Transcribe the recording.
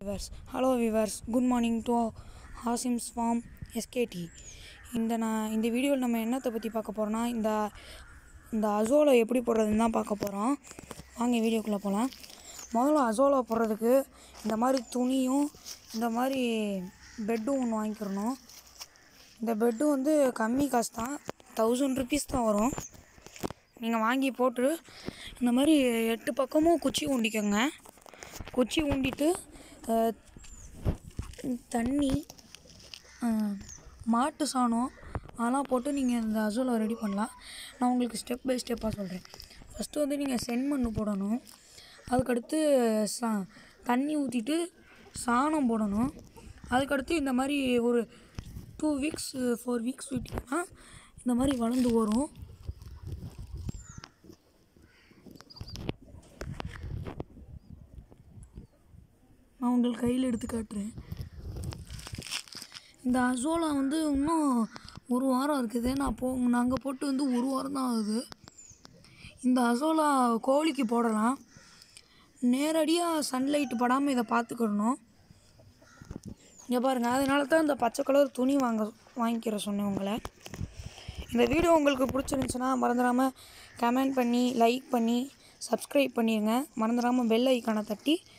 viewers hello viewers good morning to Hashim's farm SKD இந்த நான் இந்த வீடியோவில் நம்ம என்னத்தை பற்றி பார்க்க போகிறோன்னா இந்த இந்த அசோலா எப்படி போடுறதுன்னு தான் பார்க்க போகிறோம் வாங்க வீடியோக்குள்ளே போகலாம் முதல்ல அசோலா போடுறதுக்கு இந்த மாதிரி துணியும் இந்த மாதிரி பெட்டும் ஒன்று வாங்கிக்கிறணும் இந்த பெட்டு வந்து கம்மி காசு தான் தௌசண்ட் ருபீஸ் தான் வரும் நீங்கள் வாங்கி போட்டு இந்த மாதிரி எட்டு பக்கமும் குச்சி ஊண்டிக்கோங்க குச்சி ஊண்டிட்டு அஹ், தண்ணி அஹ், மாட்டு சாணம் அதெல்லாம் போட்டு நீங்கள் இந்த அசோலா ரெடி பண்ணலாம் நான் உங்களுக்கு ஸ்டெப் பை ஸ்டெப்பாக சொல்கிறேன் ஃபஸ்ட்டு வந்து நீங்கள் செம்மண் போடணும் அதுக்கடுத்து சா தண்ணி ஊற்றிட்டு சாணம் போடணும் அதுக்கடுத்து இந்த மாதிரி ஒரு டூ வீக்ஸ் ஃபோர் வீக்ஸ் விட்டிங்கன்னா இந்த மாதிரி வளர்ந்து வரும் நான் உங்களுக்கு கையில் எடுத்து காட்டுறேன் இந்த அசோலா வந்து இன்னும் ஒரு வாரம் இருக்குது நான் போ நாங்கள் போட்டு வந்து ஒரு வாரம் தான் ஆகுது இந்த அசோலா கோழிக்கு போடலாம் நேரடியாக சன்லைட் படாமல் இதை பார்த்துக்கிடணும் இங்கே பாருங்கள் அதனால தான் இந்த பச்சை கலர் துணி வாங்க வாங்கிக்கிற சொன்னேன் உங்களை இந்த வீடியோ உங்களுக்கு பிடிச்சிருந்துச்சுன்னா மறந்துடாமல் கமெண்ட் பண்ணி லைக் பண்ணி சப்ஸ்கிரைப் பண்ணிடுங்க மறந்துடாமல் பெல் ஐக்கானை தட்டி